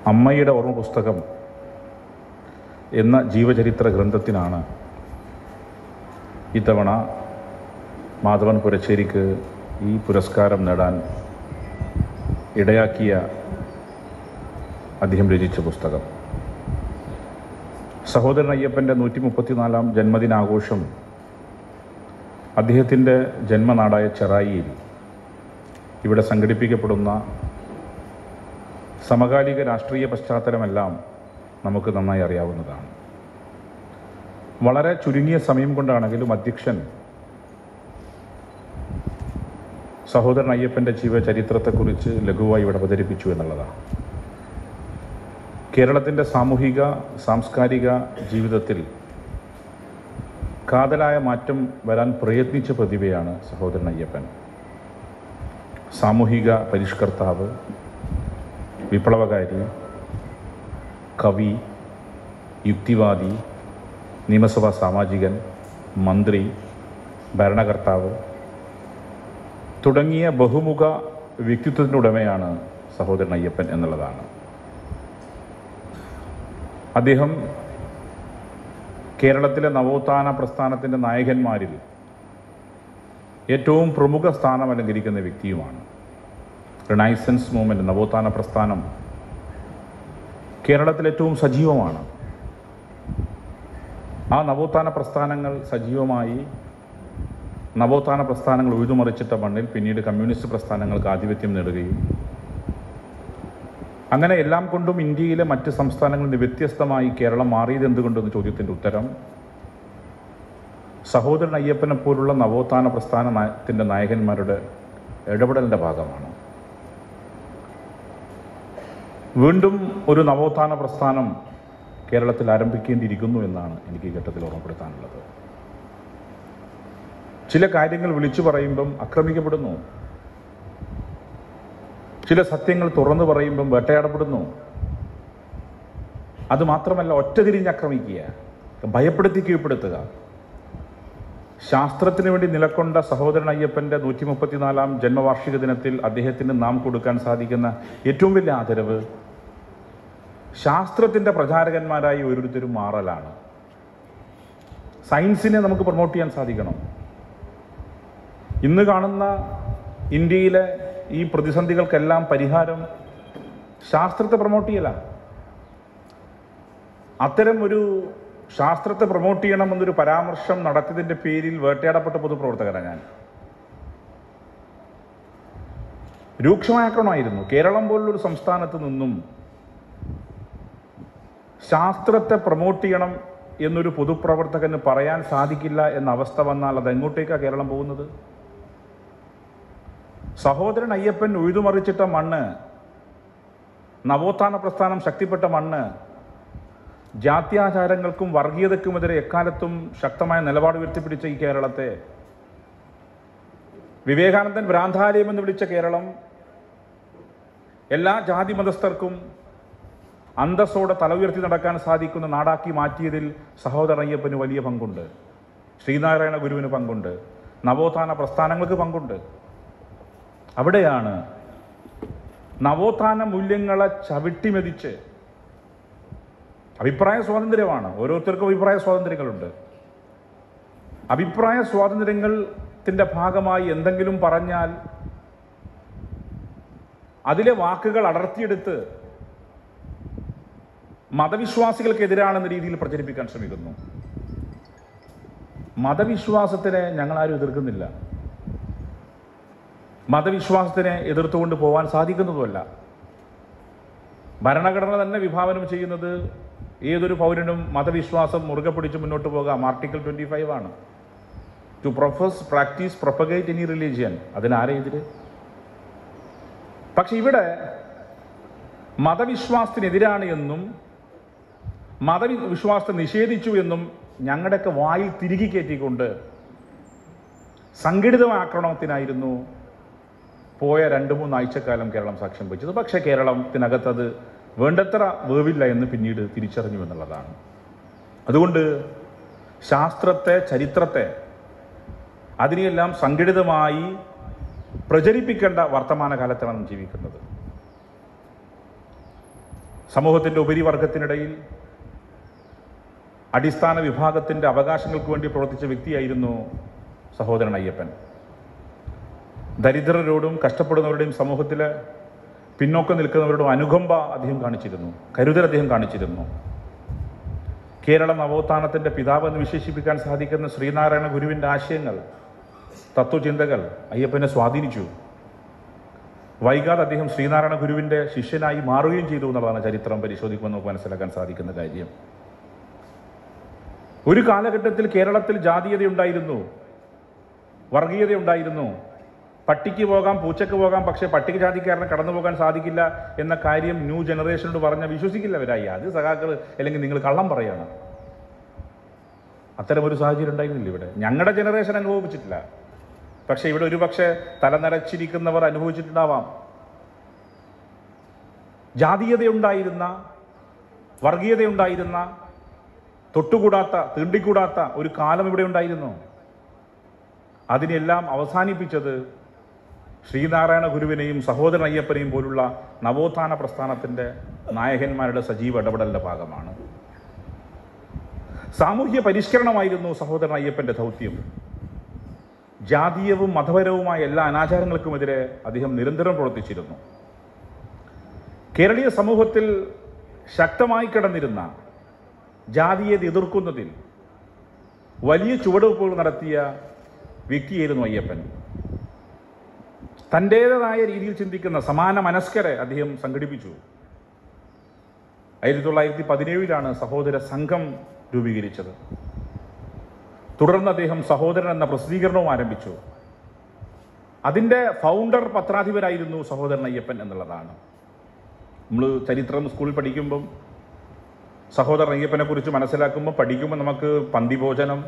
അമ്മയുടെ ഓർമ്മ പുസ്തകം എന്ന ജീവചരിത്ര ഗ്രന്ഥത്തിനാണ് ഇത്തവണ മാധവൻ പുരച്ചേരിക്ക് ഈ പുരസ്കാരം നേടാൻ ഇടയാക്കിയ അദ്ദേഹം രചിച്ച പുസ്തകം സഹോദരൻ അയ്യപ്പൻ്റെ നൂറ്റി മുപ്പത്തിനാലാം ജന്മദിനാഘോഷം അദ്ദേഹത്തിൻ്റെ ജന്മനാടായ ചെറായിയിൽ ഇവിടെ സംഘടിപ്പിക്കപ്പെടുന്ന സമകാലിക രാഷ്ട്രീയ പശ്ചാത്തലമെല്ലാം നമുക്ക് നന്നായി അറിയാവുന്നതാണ് വളരെ ചുരുങ്ങിയ സമയം കൊണ്ടാണെങ്കിലും അധ്യക്ഷൻ സഹോദരൻ അയ്യപ്പൻ്റെ ജീവചരിത്രത്തെക്കുറിച്ച് ലഘുവായി ഇവിടെ അവതരിപ്പിച്ചു എന്നുള്ളതാണ് കേരളത്തിൻ്റെ സാമൂഹിക സാംസ്കാരിക ജീവിതത്തിൽ കാതലായ മാറ്റം വരാൻ പ്രയത്നിച്ച പ്രതിഭയാണ് സഹോദരൻ അയ്യപ്പൻ സാമൂഹിക പരിഷ്കർത്താവ് വിപ്ലവകാരി കവി യുക്തിവാദി നിയമസഭാ സാമാജികൻ മന്ത്രി ഭരണകർത്താവ് തുടങ്ങിയ ബഹുമുഖ വ്യക്തിത്വത്തിൻ്റെ ഉടമയാണ് സഹോദരൻ അയ്യപ്പൻ എന്നുള്ളതാണ് അദ്ദേഹം കേരളത്തിലെ നവോത്ഥാന പ്രസ്ഥാനത്തിൻ്റെ നായകന്മാരിൽ ഏറ്റവും പ്രമുഖ സ്ഥാനം അലങ്കരിക്കുന്ന വ്യക്തിയുമാണ് റിനൈസൻസ് മൂവ്മെൻറ്റ് നവോത്ഥാന പ്രസ്ഥാനം കേരളത്തിൽ ഏറ്റവും സജീവമാണ് ആ നവോത്ഥാന പ്രസ്ഥാനങ്ങൾ സജീവമായി നവോത്ഥാന പ്രസ്ഥാനങ്ങൾ ഉഴുതുമറിച്ചിട്ട മണ്ണിൽ പിന്നീട് കമ്മ്യൂണിസ്റ്റ് പ്രസ്ഥാനങ്ങൾക്ക് ആധിപത്യം നേടുകയും അങ്ങനെ എല്ലാം കൊണ്ടും ഇന്ത്യയിലെ മറ്റ് സംസ്ഥാനങ്ങളിൽ നിന്ന് വ്യത്യസ്തമായി കേരളം മാറിയത് എന്തുകൊണ്ടെന്ന ചോദ്യത്തിൻ്റെ ഉത്തരം സഹോദരൻ അയ്യപ്പനെ പോലുള്ള നവോത്ഥാന പ്രസ്ഥാനത്തിൻ്റെ നായകന്മാരുടെ ഇടപെടലിൻ്റെ ഭാഗമാണ് വീണ്ടും ഒരു നവോത്ഥാന പ്രസ്ഥാനം കേരളത്തിൽ ആരംഭിക്കേണ്ടിയിരിക്കുന്നു എന്നാണ് എനിക്ക് ഈ ഘട്ടത്തിൽ ഓർമ്മപ്പെടുത്താനുള്ളത് ചില കാര്യങ്ങൾ വിളിച്ചു പറയുമ്പം ആക്രമിക്കപ്പെടുന്നു ചില സത്യങ്ങൾ തുറന്നു പറയുമ്പം വേട്ടയാടപ്പെടുന്നു അത് മാത്രമല്ല ഒറ്റതിരിഞ്ഞ് ആക്രമിക്കുക ഭയപ്പെടുത്തി കീഴ്പ്പെടുത്തുക ശാസ്ത്രത്തിന് വേണ്ടി നിലക്കൊണ്ട സഹോദരൻ അയ്യപ്പൻ്റെ നൂറ്റി മുപ്പത്തിനാലാം ജന്മവാർഷിക ദിനത്തിൽ അദ്ദേഹത്തിന് നാം കൊടുക്കാൻ സാധിക്കുന്ന ഏറ്റവും വലിയ ആദരവ് ശാസ്ത്രത്തിൻ്റെ പ്രചാരകന്മാരായി ഓരോരുത്തരും മാറലാണ് സയൻസിനെ നമുക്ക് പ്രൊമോട്ട് ചെയ്യാൻ സാധിക്കണം ഇന്ന് കാണുന്ന ഇന്ത്യയിലെ ഈ പ്രതിസന്ധികൾക്കെല്ലാം പരിഹാരം ശാസ്ത്രത്തെ പ്രൊമോട്ട് ചെയ്യലാണ് അത്തരം ഒരു ശാസ്ത്രത്തെ പ്രൊമോട്ട് ചെയ്യണമെന്നൊരു പരാമർശം നടത്തിയതിൻ്റെ പേരിൽ വേട്ടയാടപ്പെട്ട പൊതുപ്രവർത്തകരാണ് ഞാൻ രൂക്ഷമായ ആക്രമണമായിരുന്നു കേരളം പോലുള്ളൊരു സംസ്ഥാനത്ത് നിന്നും ശാസ്ത്രത്തെ പ്രൊമോട്ട് ചെയ്യണം എന്നൊരു പൊതുപ്രവർത്തകന് പറയാൻ സാധിക്കില്ല എന്ന അവസ്ഥ വന്നാൽ അത് എങ്ങോട്ടേക്കാണ് കേരളം പോകുന്നത് സഹോദരൻ അയ്യപ്പൻ ഉഴുതുമറിച്ചിട്ട മണ്ണ് നവോത്ഥാന പ്രസ്ഥാനം ശക്തിപ്പെട്ട മണ്ണ് ജാത്യാചാരങ്ങൾക്കും വർഗീയതയ്ക്കുമെതിരെ എക്കാലത്തും ശക്തമായ നിലപാട് ഉയർത്തിപ്പിടിച്ച ഈ കേരളത്തെ വിവേകാനന്ദൻ ഭ്രാന്താലയം എന്ന് വിളിച്ച കേരളം എല്ലാ ജാതി മതസ്ഥർക്കും അന്തസ്സോടെ തല ഉയർത്തി നടക്കാൻ സാധിക്കുന്ന നാടാക്കി മാറ്റിയതിൽ സഹോദരൻ അയ്യപ്പന് വലിയ പങ്കുണ്ട് ശ്രീനാരായണ ഗുരുവിന് പങ്കുണ്ട് നവോത്ഥാന പ്രസ്ഥാനങ്ങൾക്ക് പങ്കുണ്ട് അവിടെയാണ് നവോത്ഥാന മൂല്യങ്ങളെ ചവിട്ടിമെതിച്ച് അഭിപ്രായ സ്വാതന്ത്ര്യമാണ് ഓരോരുത്തർക്കും അഭിപ്രായ സ്വാതന്ത്ര്യങ്ങളുണ്ട് അഭിപ്രായ സ്വാതന്ത്ര്യത്തിൻ്റെ ഭാഗമായി എന്തെങ്കിലും പറഞ്ഞാൽ അതിലെ വാക്കുകൾ അടർത്തിയെടുത്ത് മതവിശ്വാസികൾക്കെതിരാണെന്ന രീതിയിൽ പ്രചരിപ്പിക്കാൻ ശ്രമിക്കുന്നു മതവിശ്വാസത്തിനെ ഞങ്ങളാരും എതിർക്കുന്നില്ല മതവിശ്വാസത്തിനെ എതിർത്തുകൊണ്ട് പോകാൻ സാധിക്കുന്നതുമല്ല ഭരണഘടന തന്നെ വിഭാവനം ചെയ്യുന്നത് ഏതൊരു പൗരനും മതവിശ്വാസം മുറുകെ പിടിച്ച് മുന്നോട്ട് പോകാം ആർട്ടിക്കിൾ ട്വൻറ്റി ഫൈവ് ആണ് to profess practice propagate any religion അതിനാരെ എതിര് പക്ഷെ ഇവിടെ മതവിശ്വാസത്തിനെതിരാണ് എന്നും മതവിശ്വാസത്തെ നിഷേധിച്ചു എന്നും ഞങ്ങളുടെയൊക്കെ വായിൽ തിരികെ കയറ്റിക്കൊണ്ട് സംഘടിത ആക്രമണത്തിനായിരുന്നു പോയ രണ്ട് മൂന്ന് ആഴ്ചക്കാലം കേരളം സാക്ഷ്യം വഹിച്ചത് പക്ഷേ കേരളത്തിനകത്തത് വേണ്ടത്ര വേവില്ല എന്ന് പിന്നീട് തിരിച്ചറിഞ്ഞു എന്നുള്ളതാണ് അതുകൊണ്ട് ശാസ്ത്രത്തെ ചരിത്രത്തെ അതിനെയെല്ലാം സംഘടിതമായി പ്രചരിപ്പിക്കേണ്ട വർത്തമാനകാലത്താണ് നാം ജീവിക്കുന്നത് സമൂഹത്തിൻ്റെ ഉപരിവർഗത്തിനിടയിൽ അടിസ്ഥാന വിഭാഗത്തിൻ്റെ അവകാശങ്ങൾക്ക് വേണ്ടി പ്രവർത്തിച്ച വ്യക്തിയായിരുന്നു സഹോദരൻ അയ്യപ്പൻ ദരിദ്രരോടും കഷ്ടപ്പെടുന്നവരുടെയും സമൂഹത്തിൽ പിന്നോക്കം നിൽക്കുന്നവരോടും അനുകമ്പ അദ്ദേഹം കാണിച്ചിരുന്നു കരുതൽ അദ്ദേഹം കാണിച്ചിരുന്നു കേരള നവോത്ഥാനത്തിൻ്റെ പിതാവ് എന്ന് വിശേഷിപ്പിക്കാൻ സാധിക്കുന്ന ശ്രീനാരായണ ഗുരുവിൻ്റെ ആശയങ്ങൾ തത്വചിന്തകൾ അയ്യപ്പനെ സ്വാധീനിച്ചു വൈകാതെ അദ്ദേഹം ശ്രീനാരായണ ഗുരുവിൻ്റെ ശിഷ്യനായി മാറുകയും ചെയ്തു എന്നുള്ളതാണ് ചരിത്രം പരിശോധിക്കുമ്പോൾ നമുക്ക് മനസ്സിലാക്കാൻ സാധിക്കുന്ന കാര്യം ഒരു കാലഘട്ടത്തിൽ കേരളത്തിൽ ജാതീയതയുണ്ടായിരുന്നു വർഗീയതയുണ്ടായിരുന്നു പട്ടിക്ക് പോകാം പൂച്ചക്ക് പോകാം പക്ഷേ പട്ടികജാതിക്കാരന് കടന്നു പോകാൻ സാധിക്കില്ല എന്ന കാര്യം ന്യൂ ജനറേഷനോട് പറഞ്ഞ വിശ്വസിക്കില്ല അവരായി അത് സഖാക്കൾ അല്ലെങ്കിൽ നിങ്ങൾ കള്ളം പറയാണ് അത്തരം ഒരു സാഹചര്യം ഉണ്ടായിരുന്നില്ല ഇവിടെ ഞങ്ങളുടെ ജനറേഷൻ അനുഭവിച്ചിട്ടില്ല പക്ഷെ ഇവിടെ ഒരുപക്ഷെ തലനരച്ചിരിക്കുന്നവർ അനുഭവിച്ചിട്ടുണ്ടാവാം ജാതീയതയുണ്ടായിരുന്ന വർഗീയതയുണ്ടായിരുന്ന തൊട്ടുകൂടാത്ത തീണ്ടിക്കൂടാത്ത ഒരു കാലം ഇവിടെ ഉണ്ടായിരുന്നു അതിനെല്ലാം അവസാനിപ്പിച്ചത് ശ്രീനാരായണ ഗുരുവിനെയും സഹോദരൻ അയ്യപ്പനെയും പോലുള്ള നവോത്ഥാന പ്രസ്ഥാനത്തിൻ്റെ നായകന്മാരുടെ സജീവ ഇടപെടലിൻ്റെ ഭാഗമാണ് സാമൂഹ്യ പരിഷ്കരണമായിരുന്നു സഹോദരൻ അയ്യപ്പൻ്റെ ദൗത്യം ജാതീയവും മതപരവുമായ എല്ലാ അനാചാരങ്ങൾക്കുമെതിരെ അദ്ദേഹം നിരന്തരം പ്രവർത്തിച്ചിരുന്നു കേരളീയ സമൂഹത്തിൽ ശക്തമായി കിടന്നിരുന്ന ജാതിയെ എതിർക്കുന്നതിൽ വലിയ ചുവടുവെപ്പുകൾ നടത്തിയ വ്യക്തിയായിരുന്നു അയ്യപ്പൻ തൻ്റേതായ രീതിയിൽ ചിന്തിക്കുന്ന സമാന മനസ്കരെ അദ്ദേഹം സംഘടിപ്പിച്ചു ആയിരത്തി തൊള്ളായിരത്തി പതിനേഴിലാണ് സഹോദര സംഘം രൂപീകരിച്ചത് തുടർന്ന് അദ്ദേഹം സഹോദരൻ എന്ന പ്രസിദ്ധീകരണവും ആരംഭിച്ചു അതിൻ്റെ ഫൗണ്ടർ പത്രാധിപരായിരുന്നു സഹോദരൻ അയ്യപ്പൻ എന്നുള്ളതാണ് നമ്മൾ ചരിത്രം സ്കൂളിൽ പഠിക്കുമ്പം സഹോദരൻ അയ്യപ്പനെ കുറിച്ച് മനസ്സിലാക്കുമ്പോൾ പഠിക്കുമ്പോൾ നമുക്ക് പന്തിഭോജനം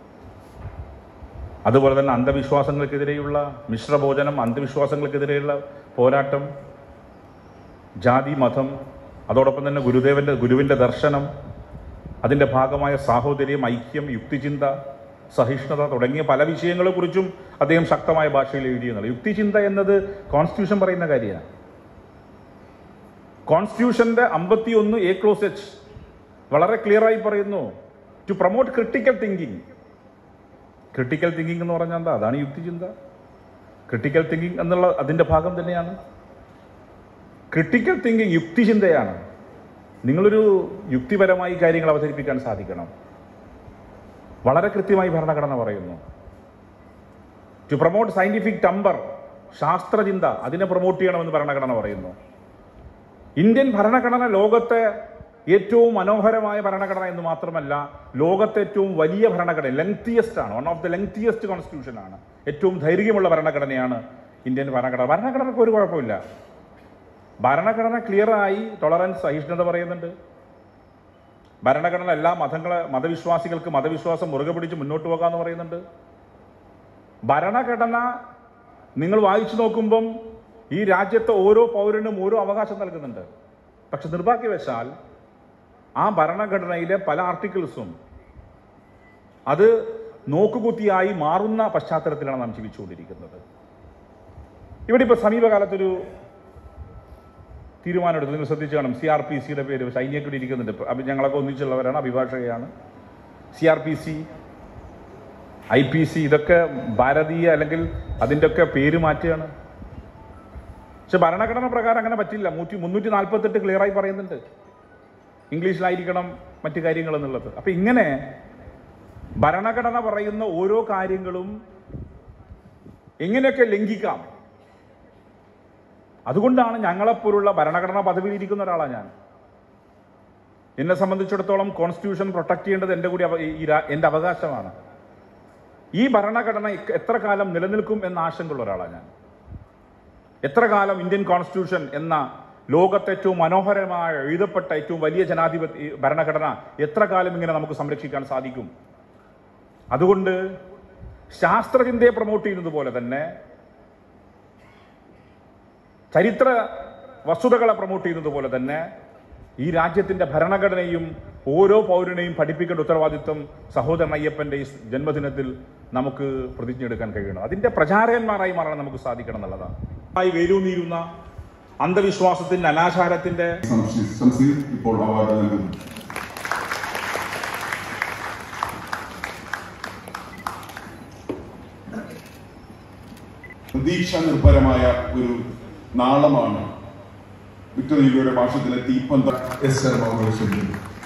അതുപോലെ തന്നെ അന്ധവിശ്വാസങ്ങൾക്കെതിരെയുള്ള മിശ്രഭോജനം അന്ധവിശ്വാസങ്ങൾക്കെതിരെയുള്ള പോരാട്ടം ജാതി മതം അതോടൊപ്പം തന്നെ ഗുരുദേവന്റെ ഗുരുവിന്റെ ദർശനം അതിൻ്റെ ഭാഗമായ സാഹോദര്യം ഐക്യം യുക്തിചിന്ത സഹിഷ്ണുത തുടങ്ങിയ പല വിഷയങ്ങളെക്കുറിച്ചും അദ്ദേഹം ശക്തമായ ഭാഷയിൽ എഴുതിയെന്നുള്ളത് യുക്തിചിന്ത എന്നത് കോൺസ്റ്റിറ്റ്യൂഷൻ പറയുന്ന കാര്യമാണ് കോൺസ്റ്റിറ്റ്യൂഷന്റെ അമ്പത്തി ഒന്ന് എ ക്ലോസ് എച്ച് വളരെ ക്ലിയറായി പറയുന്നു to promote critical thinking critical thinking എന്ന് പറഞ്ഞാൽ എന്താ അതാണ് യുക്തിചിന്ത ക്രിട്ടിക്കൽ തിങ്കിങ് എന്നുള്ള അതിൻ്റെ ഭാഗം തന്നെയാണ് ക്രിട്ടിക്കൽ തിങ്കിങ് യുക്തിചിന്തയാണ് നിങ്ങളൊരു യുക്തിപരമായി കാര്യങ്ങൾ അവതരിപ്പിക്കാൻ സാധിക്കണം വളരെ കൃത്യമായി ഭരണഘടന പറയുന്നു ടു പ്രൊമോട്ട് സയന്റിഫിക് ടമ്പർ ശാസ്ത്രചിന്ത അതിനെ പ്രൊമോട്ട് ചെയ്യണമെന്ന് ഭരണഘടന പറയുന്നു ഇന്ത്യൻ ഭരണഘടന ലോകത്തെ ഏറ്റവും മനോഹരമായ ഭരണഘടന എന്ന് മാത്രമല്ല ലോകത്തെ ഏറ്റവും വലിയ ഭരണഘടന ലെങ്തിയസ്റ്റ് ആണ് one of the lengthiest constitution ആണ് ഏറ്റവും ദൈർഘ്യമുള്ള ഭരണഘടനയാണ് ഇന്ത്യൻ ഭരണഘടന ഭരണഘടനക്ക് ഒരു കുഴപ്പമില്ല ഭരണഘടന ക്ലിയറായി ടോളറൻസ് സഹിഷ്ണുത പറയുന്നുണ്ട് ഭരണഘടന എല്ലാ മതങ്ങളെ മതവിശ്വാസികൾക്ക് മതവിശ്വാസം മുറുകെ പിടിച്ച് മുന്നോട്ട് പോകാമെന്ന് പറയുന്നുണ്ട് ഭരണഘടന നിങ്ങൾ വായിച്ചു നോക്കുമ്പം ഈ രാജ്യത്തെ ഓരോ പൗരനും ഓരോ അവകാശം നൽകുന്നുണ്ട് പക്ഷെ നിർഭാഗ്യവശാൽ ആ ഭരണഘടനയിലെ പല ആർട്ടിക്കിൾസും അത് നോക്കുകുത്തിയായി മാറുന്ന പശ്ചാത്തലത്തിലാണ് നാം ജീവിച്ചുകൊണ്ടിരിക്കുന്നത് ഇവിടെ ഇപ്പോൾ സമീപകാലത്തൊരു തീരുമാനമെടുത്തു നിങ്ങൾ ശ്രദ്ധിച്ചു കാണും സി ആർ പി സിയുടെ പേര് സൈന്യൊക്കെ ഇവിടെ ഇരിക്കുന്നുണ്ട് ഇപ്പൊ അഭി- ഞങ്ങളൊക്കെ ഒന്നിച്ചുള്ളവരാണ് അഭിഭാഷകയാണ് C R P C I P C ഇതൊക്കെ ഭാരതീയ അല്ലെങ്കിൽ അതിൻ്റെ ഒക്കെ പേര് മാറ്റുകയാണ് പക്ഷെ ഭരണഘടന പ്രകാരം അങ്ങനെ പറ്റില്ല നൂറ്റി മുന്നൂറ്റി നാൽപ്പത്തെട്ട് ക്ലിയറായി പറയുന്നുണ്ട് ഇംഗ്ലീഷിലായിരിക്കണം മറ്റു കാര്യങ്ങൾ എന്നുള്ളത് അപ്പൊ ഇങ്ങനെ ഭരണഘടന പറയുന്ന ഓരോ കാര്യങ്ങളും എങ്ങനെയൊക്കെ ലംഘിക്കാം അതുകൊണ്ടാണ് ഞങ്ങളെപ്പോലുള്ള ഭരണഘടനാ പദവിയിൽ ഇരിക്കുന്ന ഒരാളാണ് ഞാൻ എന്നെ സംബന്ധിച്ചിടത്തോളം കോൺസ്റ്റിറ്റ്യൂഷൻ പ്രൊട്ടക്ട് ചെയ്യേണ്ടത് എൻ്റെ കൂടി അവ- ഈ രാ- എൻ്റെ അവകാശമാണ് ഈ ഭരണഘടന ഇക്ക- എത്ര കാലം നിലനിൽക്കും എന്ന ആശങ്കയുള്ള ഒരാളാണ് ഞാൻ എത്ര കാലം ഇന്ത്യൻ കോൺസ്റ്റിറ്റ്യൂഷൻ എന്ന ലോകത്തെ ഏറ്റവും മനോഹരമായ എഴുതപ്പെട്ട ഏറ്റവും വലിയ ജനാധിപത്യ ഈ ഭരണഘടന എത്ര കാലം ഇങ്ങനെ നമുക്ക് സംരക്ഷിക്കാൻ സാധിക്കും അതുകൊണ്ട് ശാസ്ത്രചിന്തയെ പ്രൊമോട്ട് ചെയ്യുന്നത് പോലെ തന്നെ ചരിത്ര വസ്തുതകളെ പ്രൊമോട്ട് ചെയ്യുന്നത് പോലെ തന്നെ ഈ രാജ്യത്തിന്റെ ഭരണഘടനയും ഓരോ പൗരനെയും പഠിപ്പിക്കേണ്ട ഉത്തരവാദിത്വം സഹോദരൻ അയ്യപ്പന്റെ ഈ ജന്മദിനത്തിൽ നമുക്ക് പ്രതിജ്ഞ എടുക്കാൻ കഴിയണം അതിന്റെ പ്രചാരകന്മാരായി മാറാൻ നമുക്ക് സാധിക്കണം എന്നുള്ളതാണ് ആയി വേരൂന്നിയിരുന്ന അന്ധവിശ്വാസത്തിന്റെ അനാചാരത്തിന്റെ സംശി- ശംസീർ ഇപ്പോൾ അവാർഡ് നൽകുന്നു പ്രതീക്ഷ നിർഭരമായ ഒരു നാളമാണ് വിക്ടർ ഹ്യൂഗോയുടെ ഭാഷത്തിലെ തീപ്പന്ത എസ് ശർമ്മ ക്ഷണിക്കുന്നു